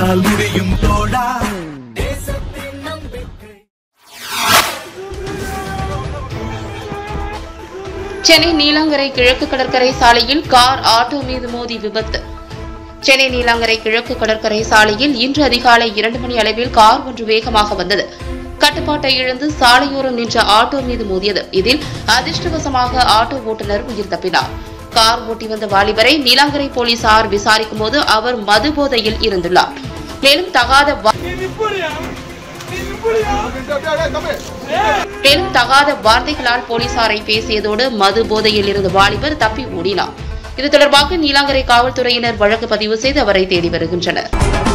உன்னால் முடியும் தோழா சென்னை நீலாங்கரை கிழக்கு கடற்கரை சாலையில் கார் ஆட்டோ மீது மோதி விபத்து சென்னை நீலாங்கரை கிழக்கு கடற்கரை சாலையில் இன்று அதிகாலை இரண்டு மணி அளவில் கார் ஒன்று வேகமாக வந்தது கட்டுப்பாட்டை இழந்து சாலையோரம் நின்ற ஆட்டோ மீது மோதியது இதில் அதிர்ஷ்டவசமாக ஆட்டோ ஓட்டுநர் உயிர் தப்பினார் கார் ஓட்டி வந்த வாலிபரை நீலாங்கரை போலீசார் விசாரிக்கும் போது அவர் மது போதையில் இருந்துள்ளார் மேலும் தகாத வா- மேலும் தகாத வார்த்தைகளால் போலீசாரை பேசியதோடு மது போதையில் இருந்த வாலிபர் தப்பி ஓடினார் இது தொடர்பாக நீலாங்கரை காவல்துறையினர் வழக்கு பதிவு செய்து அவரை தேடி வருகின்றனர்